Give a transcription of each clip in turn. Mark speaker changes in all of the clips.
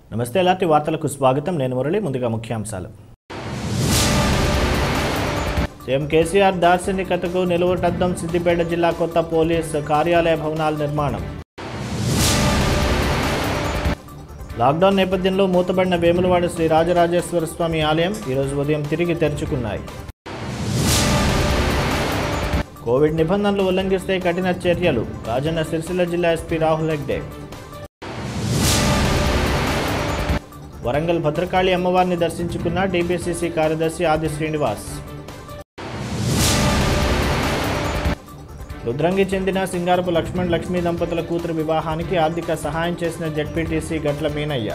Speaker 1: నమస్తే ఎలాంటి వార్తలకు స్వాగతం నేను మురళి ముందుగా ముఖ్యాంశాలు సీఎం కేసీఆర్ దార్శనికతకు నిలువుటద్దం సిద్దిపేట జిల్లా కొత్త పోలీస్ కార్యాలయ భవనాల నిర్మాణం లాక్డౌన్ నేపథ్యంలో మూతబడిన వేములవాడ శ్రీ రాజరాజేశ్వర స్వామి ఆలయం ఈరోజు ఉదయం తిరిగి తెరుచుకున్నాయి కోవిడ్ నిబంధనలు ఉల్లంఘిస్తే కఠిన చర్యలు రాజన్న సిరిసిల్ల జిల్లా ఎస్పీ రాహుల్ హెగ్డే వరంగల్ భద్రకాళి అమ్మవారిని దర్శించుకున్న టీపీసీసీ కార్యదర్శి ఆది శ్రీనివాస్ రుద్రంగి చెందిన సింగారపు లక్ష్మణ్ లక్ష్మీ దంపతుల కూతురు వివాహానికి ఆర్థిక సహాయం చేసిన జడ్పీటీసీ గట్ల మీనయ్య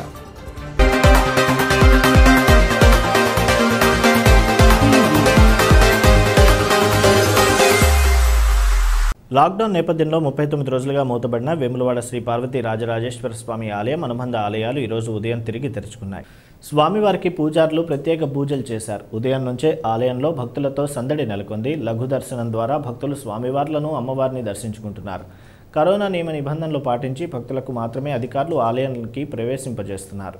Speaker 1: లాక్డౌన్ నేపథ్యంలో ముప్పై తొమ్మిది రోజులుగా మూతబడిన వేములవాడ శ్రీ పార్వతీ రాజరాజేశ్వర స్వామి ఆలయం అనుబంధ ఆలయాలు ఈరోజు ఉదయం తిరిగి తెరుచుకున్నాయి స్వామివారికి పూజారులు ప్రత్యేక పూజలు చేశారు ఉదయం నుంచే ఆలయంలో భక్తులతో సందడి నెలకొంది లఘు దర్శనం ద్వారా భక్తులు స్వామివార్లను అమ్మవారిని దర్శించుకుంటున్నారు కరోనా నియమ నిబంధనలు పాటించి భక్తులకు మాత్రమే అధికారులు ఆలయానికి ప్రవేశింపజేస్తున్నారు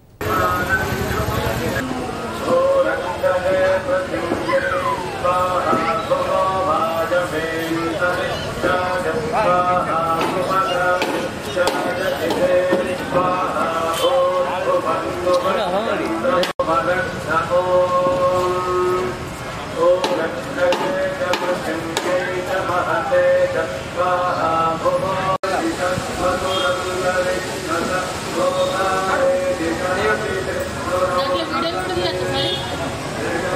Speaker 2: దాంట్లో వీడియో కూడా తీయచ్చు సార్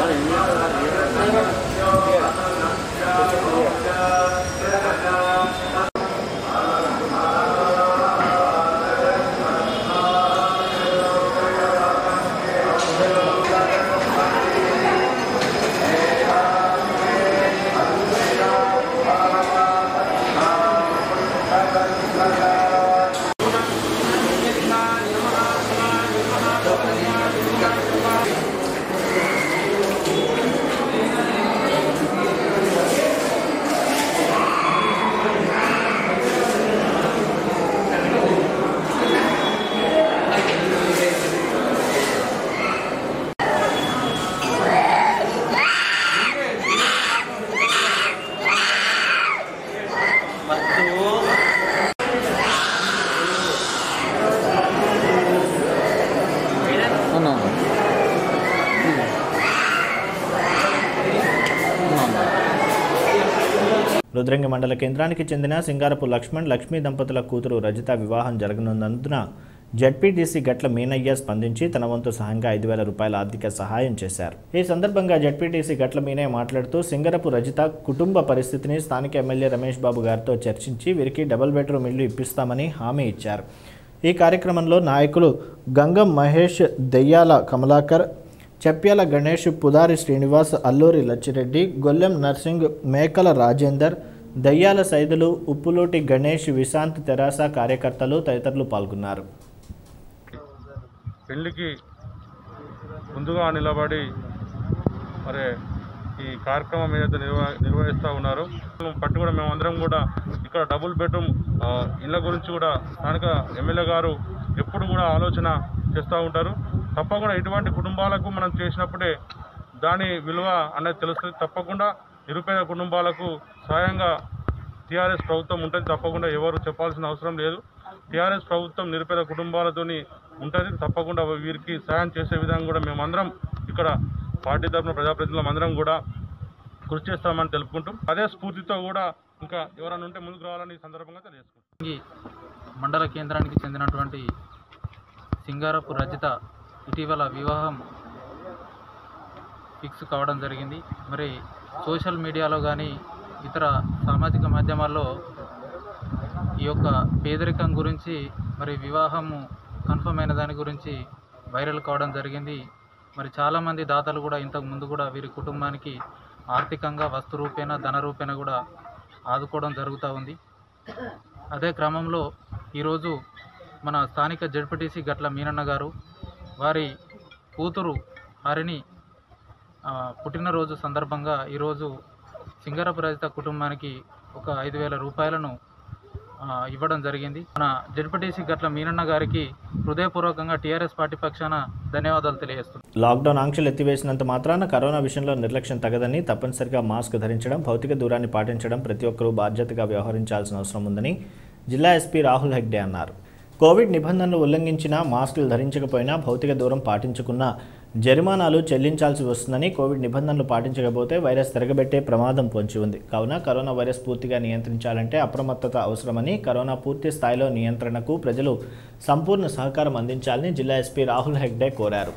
Speaker 1: రుద్రంగి మండల కేంద్రానికి చెందిన సింగారపు లక్ష్మణ్ లక్ష్మీ దంపతుల కూతురు రజిత వివాహం జరగనున్నందున జడ్పీటీసీ గట్ల మీనయ్య స్పందించి తన వంతు సహాయంగా ఐదు వేల రూపాయల ఆర్థిక సహాయం చేశారు ఈ సందర్భంగా జడ్పీటీసీ గట్ల మీనయ్య మాట్లాడుతూ సింగరపు రజిత కుటుంబ పరిస్థితిని స్థానిక ఎమ్మెల్యే రమేష్ బాబు గారితో చర్చించి వీరికి డబుల్ బెడ్రూమ్ ఇల్లు ఇప్పిస్తామని హామీ ఇచ్చారు ఈ కార్యక్రమంలో నాయకులు గంగం మహేష్ దెయ్యాల కమలాకర్ చెప్యాల గణేష్ పుదారి శ్రీనివాస్ అల్లూరి లచ్చిరెడ్డి గొల్లెం నర్సింగ్ మేకల రాజేందర్ దయ్యాల సైదులు ఉప్పులోటి గణేష్ విశాంత్ తెరాస కార్యకర్తలు తదితరులు పాల్గొన్నారు
Speaker 3: పెళ్లికి ముందుగా నిలబడి మరి ఈ కార్యక్రమం ఏదైతే నిర్వ నిర్వహిస్తూ ఉన్నారు పట్టు కూడా మేమందరం కూడా ఇక్కడ డబుల్ బెడ్రూమ్ ఆ, ఇళ్ళ గురించి కూడా స్థానిక ఎమ్మెల్యే గారు ఎప్పుడు కూడా ఆలోచన చేస్తూ ఉంటారు తప్పకుండా ఇటువంటి కుటుంబాలకు మనం చేసినప్పుడే దాని విలువ అనేది తెలుస్తుంది తప్పకుండా నిరుపేద కుటుంబాలకు సహాయంగా టీఆర్ఎస్ ప్రభుత్వం ఉంటుంది తప్పకుండా ఎవరు చెప్పాల్సిన అవసరం లేదు టీఆర్ఎస్ ప్రభుత్వం నిరుపేద కుటుంబాలతోని ఉంటుంది తప్పకుండా వీరికి సహాయం చేసే విధంగా కూడా మేమందరం ఇక్కడ పార్టీ తరఫున ప్రజాప్రతినిధులం అందరం కూడా కృషి చేస్తామని తెలుపుకుంటూ అదే స్ఫూర్తితో కూడా ఇంకా ఎవరైనా ఉంటే ముందుకు రావాలని ఈ సందర్భంగా తెలియజేసుకుంటాం
Speaker 4: ఈ మండల కేంద్రానికి చెందినటువంటి సింగారపు రజిత ఇటీవల వివాహం ఫిక్స్ కావడం జరిగింది మరి సోషల్ మీడియాలో కానీ ఇతర సామాజిక మాధ్యమాల్లో ఈ యొక్క పేదరికం గురించి మరి వివాహము కన్ఫర్మ్ అయిన దాని గురించి వైరల్ కావడం జరిగింది మరి చాలామంది దాతలు కూడా ఇంతకు ముందు కూడా వీరి కుటుంబానికి ఆర్థికంగా వస్తు రూపేణ ధన రూపేణ కూడా ఆదుకోవడం జరుగుతూ ఉంది అదే క్రమంలో ఈరోజు మన స్థానిక జడ్పీటీసీ గట్ల మీనన్న గారు వారి కూతురు హరిణి ఆ, పుట్టినరోజు సందర్భంగా ఈరోజు సింగరపు రజిత కుటుంబానికి ఒక ఐదు వేల రూపాయలను ఆ, ఇవ్వడం జరిగింది మన జడ్పీటీసీ గట్ల మీనన్న గారికి హృదయపూర్వకంగా టీఆర్ఎస్ పార్టీ పక్షాన ధన్యవాదాలు తెలియజేస్తున్నాను
Speaker 1: లాక్డౌన్ ఆంక్షలు ఎత్తివేసినంత మాత్రాన కరోనా విషయంలో నిర్లక్ష్యం తగదని తప్పనిసరిగా మాస్క్ ధరించడం భౌతిక దూరాన్ని పాటించడం ప్రతి ఒక్కరూ బాధ్యతగా వ్యవహరించాల్సిన అవసరం ఉందని జిల్లా ఎస్పీ రాహుల్ హెగ్డే అన్నారు కోవిడ్ నిబంధనలు ఉల్లంఘించినా మాస్కులు ధరించకపోయినా భౌతిక దూరం పాటించుకున్నా జరిమానాలు చెల్లించాల్సి వస్తుందని కోవిడ్ నిబంధనలు పాటించకపోతే వైరస్ తిరగబెట్టే ప్రమాదం పొంచి ఉంది కావున కరోనా వైరస్ పూర్తిగా నియంత్రించాలంటే అప్రమత్తత అవసరమని కరోనా పూర్తి స్థాయిలో నియంత్రణకు ప్రజలు సంపూర్ణ సహకారం అందించాలని జిల్లా ఎస్పీ రాహుల్ హెగ్డే కోరారు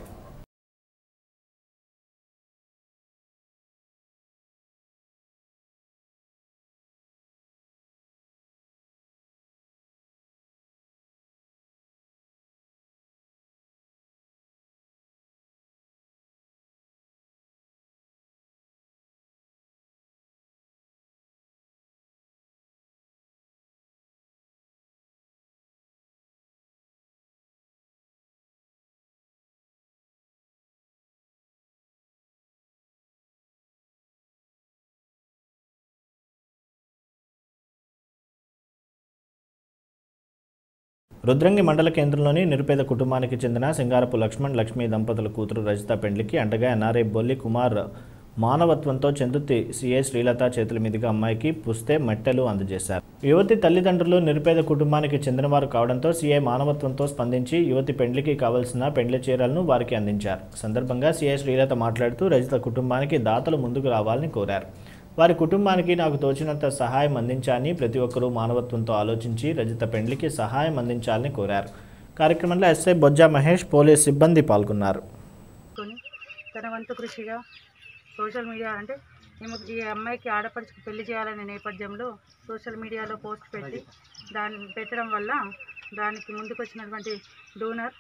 Speaker 1: రుద్రంగి మండల కేంద్రంలోని నిరుపేద కుటుంబానికి చెందిన సింగారపు లక్ష్మణ్ లక్ష్మీ దంపతుల కూతురు రజిత పెండ్లికి అండగా ఎన్ఆర్ఐ బొల్లి కుమార్ మానవత్వంతో చందుర్తి సిఐ శ్రీలత చేతుల మీదుగా అమ్మాయికి పుస్తే మెట్టెలు అందజేశారు యువతి తల్లిదండ్రులు నిరుపేద కుటుంబానికి చెందినవారు కావడంతో సిఐ మానవత్వంతో స్పందించి యువతి పెండ్లికి కావలసిన పెండ్లి చీరలను వారికి అందించారు సందర్భంగా సిఐ శ్రీలత మాట్లాడుతూ రజిత కుటుంబానికి దాతలు ముందుకు రావాలని కోరారు వారి కుటుంబానికి నాకు తోచినంత సహాయం అందించాలని ప్రతి ఒక్కరూ మానవత్వంతో ఆలోచించి రజిత పెండ్లికి సహాయం అందించాలని కోరారు కార్యక్రమంలో ఎస్ఐ బొజ్జా మహేష్ పోలీస్ సిబ్బంది పాల్గొన్నారు
Speaker 5: కొని తన వంతు కృషిగా సోషల్ మీడియా అంటే మేము ఈ అమ్మాయికి ఆడపడుచుకు పెళ్లి చేయాలనే నేపథ్యంలో సోషల్ మీడియాలో పోస్ట్ పెట్టి దాన్ని పెట్టడం వల్ల దానికి ముందుకు వచ్చినటువంటి డోనర్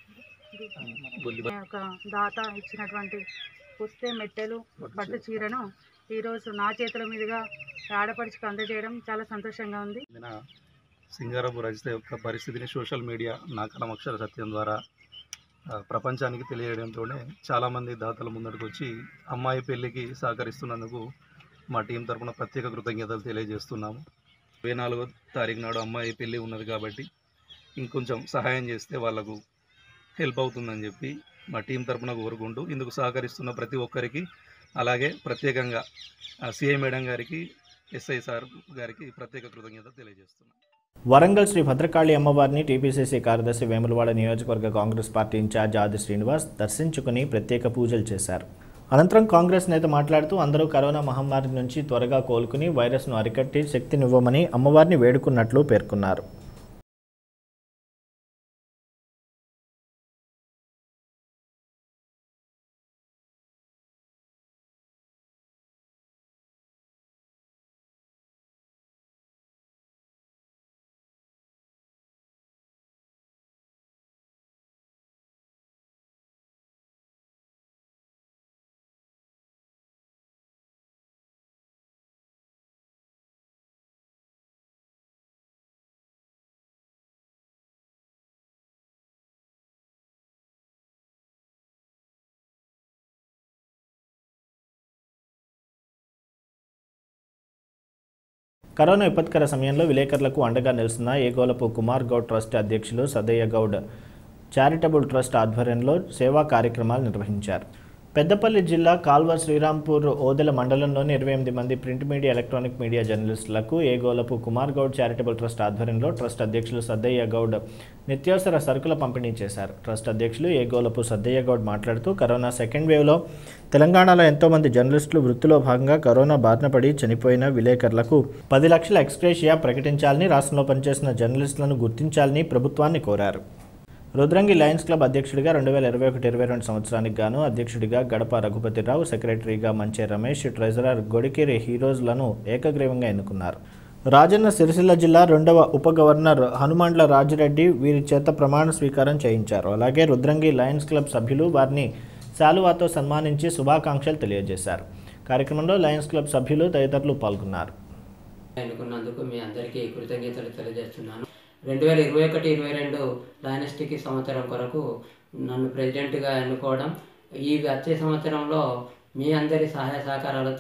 Speaker 5: ఒక దాత ఇచ్చినటువంటి పుస్తే మెట్టెలు పట్టు చీరను ఈరోజు నా చేతుల మీదుగా ఆడపడుచుకు అందజేయడం చాలా సంతోషంగా ఉంది
Speaker 6: చెందిన సింగారపు రజిత యొక్క పరిస్థితిని సోషల్ మీడియా నా కలమక్షర సత్యం ద్వారా ఆ, ప్రపంచానికి తెలియడంతోనే చాలామంది దాతలు ముందడుకు వచ్చి అమ్మాయి పెళ్లికి సహకరిస్తున్నందుకు మా టీం తరపున ప్రత్యేక కృతజ్ఞతలు తెలియజేస్తున్నాము ఇరవై నాలుగో తారీఖు నాడు అమ్మాయి పెళ్ళి ఉన్నది కాబట్టి ఇంకొంచెం సహాయం చేస్తే వాళ్ళకు హెల్ప్ అవుతుందని చెప్పి మా టీం తరపున కోరుకుంటూ ఇందుకు సహకరిస్తున్న ప్రతి ఒక్కరికి అలాగే ప్రత్యేకంగా సిఐ మేడం గారికి ఎస్ఐ సార్ గారికి ప్రత్యేక కృతజ్ఞత తెలియజేస్తున్నాను
Speaker 1: వరంగల్ శ్రీ భద్రకాళి అమ్మవారిని టీపీసీసీ కార్యదర్శి వేములవాడ నియోజకవర్గ కాంగ్రెస్ పార్టీ ఇన్ఛార్జ్ ఆది శ్రీనివాస్ దర్శించుకుని ప్రత్యేక పూజలు చేశారు అనంతరం కాంగ్రెస్ నేత మాట్లాడుతూ అందరూ కరోనా మహమ్మారి నుంచి త్వరగా కోలుకుని వైరస్ను అరికట్టి శక్తినివ్వమని అమ్మవారిని వేడుకున్నట్లు పేర్కొన్నారు కరోనా విపత్కర సమయంలో విలేకరులకు అండగా నిలుస్తున్న ఏగోలపు కుమార్ గౌడ్ ట్రస్ట్ అధ్యక్షులు సదయ్య గౌడ్ చారిటబుల్ ట్రస్ట్ ఆధ్వర్యంలో సేవా కార్యక్రమాలు నిర్వహించారు పెద్దపల్లి జిల్లా కాల్వ శ్రీరాంపూర్ ఓదెల మండలంలోని ఇరవై ఎనిమిది మంది ప్రింట్ మీడియా ఎలక్ట్రానిక్ మీడియా జర్నలిస్టులకు ఏగోలపు కుమార్ గౌడ్ చారిటబుల్ ట్రస్ట్ ఆధ్వర్యంలో ట్రస్ట్ అధ్యక్షులు సద్దయ్య గౌడ్ నిత్యావసర సరుకుల పంపిణీ చేశారు ట్రస్ట్ అధ్యక్షులు ఏగోలపు సద్దయ్య గౌడ్ మాట్లాడుతూ కరోనా సెకండ్ వేవ్లో తెలంగాణలో ఎంతోమంది జర్నలిస్టులు వృత్తిలో భాగంగా కరోనా బారిన పడి చనిపోయిన విలేకరులకు పది లక్షల ఎక్స్గ్రేషియా ప్రకటించాలని రాష్ట్రంలో పనిచేసిన జర్నలిస్టులను గుర్తించాలని ప్రభుత్వాన్ని కోరారు రుద్రంగి లయన్స్ క్లబ్ అధ్యక్షుడిగా రెండు వేల ఇరవై ఒకటి ఇరవై రెండు సంవత్సరానికి గాను అధ్యక్షుడిగా గడప రఘుపతిరావు సెక్రటరీగా మంచే రమేష్ ట్రెజరర్ గొడికేరి హీరోజ్లను ఏకగ్రీవంగా ఎన్నుకున్నారు రాజన్న సిరిసిల్ల జిల్లా రెండవ ఉప గవర్నర్ హనుమండ్ల రాజిరెడ్డి వీరి చేత ప్రమాణ స్వీకారం చేయించారు అలాగే రుద్రంగి లయన్స్ క్లబ్ సభ్యులు వారిని శాలువాతో సన్మానించి శుభాకాంక్షలు తెలియజేశారు కార్యక్రమంలో లయన్స్ క్లబ్ సభ్యులు తదితరులు పాల్గొన్నారు
Speaker 7: ఎన్నుకున్నందుకు మీ అందరికీ కృతజ్ఞతలు తెలియజేస్తున్నాను రెండు వేల ఇరవై ఒకటి ఇరవై రెండు డైనస్టిక్ సంవత్సరం కొరకు నన్ను ప్రెసిడెంట్గా ఎన్నుకోవడం ఈ వచ్చే సంవత్సరంలో మీ అందరి సహాయ సహకారాలతో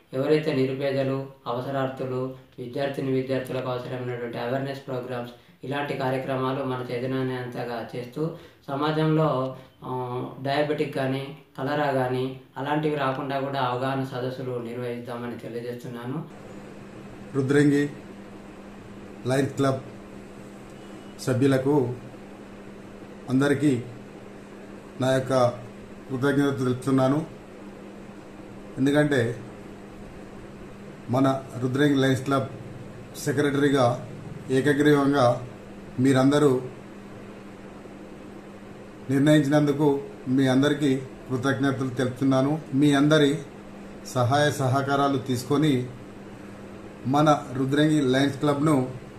Speaker 7: ఎవరైతే నిరుపేదలు అవసరార్థులు విద్యార్థిని విద్యార్థులకు అవసరమైనటువంటి అవేర్నెస్ ప్రోగ్రామ్స్ ఇలాంటి కార్యక్రమాలు మన చైతన్యంతగా చేస్తూ సమాజంలో ఆ, డయాబెటిక్ కానీ కలరా కానీ అలాంటివి రాకుండా కూడా అవగాహన సదస్సులు నిర్వహిద్దామని తెలియజేస్తున్నాను
Speaker 8: రుద్రంగి లయన్స్ క్లబ్ సభ్యులకు అందరికీ నా యొక్క కృతజ్ఞత తెలుపుతున్నాను ఎందుకంటే మన రుద్రంగి లయన్స్ క్లబ్ సెక్రటరీగా ఏకగ్రీవంగా మీరందరూ నిర్ణయించినందుకు మీ అందరికీ కృతజ్ఞతలు తెలుపుతున్నాను మీ అందరి సహాయ సహకారాలు తీసుకొని మన రుద్రంగి లయన్స్ క్లబ్ను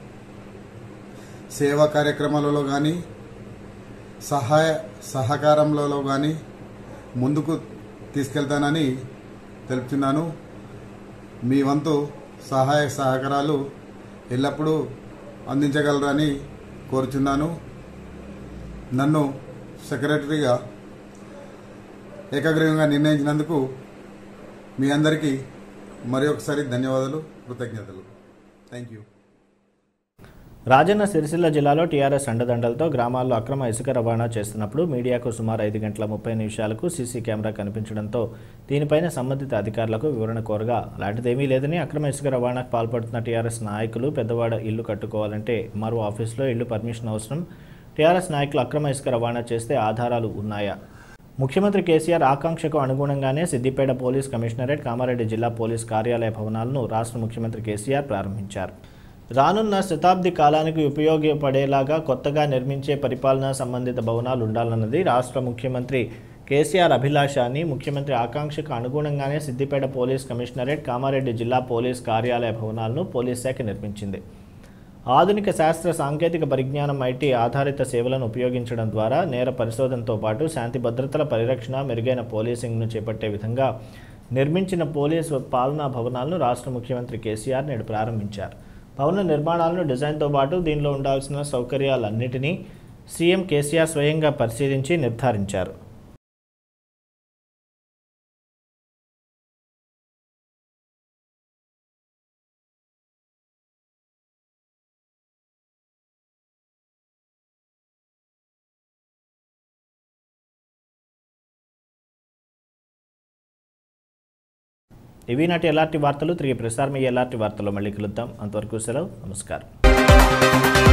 Speaker 8: సేవా కార్యక్రమాలలో కానీ సహాయ సహకారంలో కానీ ముందుకు తీసుకెళ్తానని తెలుపుతున్నాను మీ వంతు సహాయ సహకారాలు ఎల్లప్పుడూ అందించగలరని కోరుచున్నాను నన్ను సెక్రటరీగా ఏకగ్రీవంగా నిర్ణయించినందుకు మీ అందరికీ మరి ఒకసారి ధన్యవాదాలు కృతజ్ఞతలు థ్యాంక్ యూ
Speaker 1: రాజన్న సిరిసిల్ల జిల్లాలో టీఆర్ఎస్ అండదండలతో గ్రామాల్లో అక్రమ ఇసుక రవాణా చేస్తున్నప్పుడు మీడియాకు సుమారు ఐదు గంటల ముప్పై నిమిషాలకు సీసీ కెమెరా కనిపించడంతో దీనిపైన సంబంధిత అధికారులకు వివరణ కోరగా అలాంటిదేమీ లేదని అక్రమ ఇసుక రవాణాకు పాల్పడుతున్న టీఆర్ఎస్ నాయకులు పెద్దవాడ ఇల్లు కట్టుకోవాలంటే మరో ఆఫీసులో ఇల్లు పర్మిషన్ అవసరం టీఆర్ఎస్ నాయకులు అక్రమ ఇసుక రవాణా చేస్తే ఆధారాలు ఉన్నాయా ముఖ్యమంత్రి కేసీఆర్ ఆకాంక్షకు అనుగుణంగానే సిద్దిపేట పోలీస్ కమిషనరేట్ కామారెడ్డి జిల్లా పోలీస్ కార్యాలయ భవనాలను రాష్ట్ర ముఖ్యమంత్రి కేసీఆర్ ప్రారంభించారు రానున్న శతాబ్ది కాలానికి ఉపయోగపడేలాగా కొత్తగా నిర్మించే పరిపాలనా సంబంధిత భవనాలు ఉండాలన్నది రాష్ట్ర ముఖ్యమంత్రి కేసీఆర్ అభిలాష అని ముఖ్యమంత్రి ఆకాంక్షకు అనుగుణంగానే సిద్దిపేట పోలీస్ కమిషనరేట్ కామారెడ్డి జిల్లా పోలీస్ కార్యాలయ భవనాలను పోలీస్ శాఖ నిర్మించింది ఆధునిక శాస్త్ర సాంకేతిక పరిజ్ఞానం ఐటీ ఆధారిత సేవలను ఉపయోగించడం ద్వారా నేర పరిశోధనతో పాటు శాంతి భద్రతల పరిరక్షణ మెరుగైన పోలీసింగ్ను చేపట్టే విధంగా నిర్మించిన పోలీసు పాలనా భవనాలను రాష్ట్ర ముఖ్యమంత్రి కేసీఆర్ నేడు ప్రారంభించారు భవన నిర్మాణాలను డిజైన్తో పాటు దీనిలో ఉండాల్సిన సౌకర్యాలన్నిటినీ సీఎం కేసీఆర్ స్వయంగా పరిశీలించి నిర్ధారించారు ఇవి నాటి ఎలాంటి వార్తలు తిరిగి ప్రసారమయ్యే ఎలాంటి వార్తలు మళ్ళీ కలుద్దాం అంతవరకు సెలవు నమస్కారం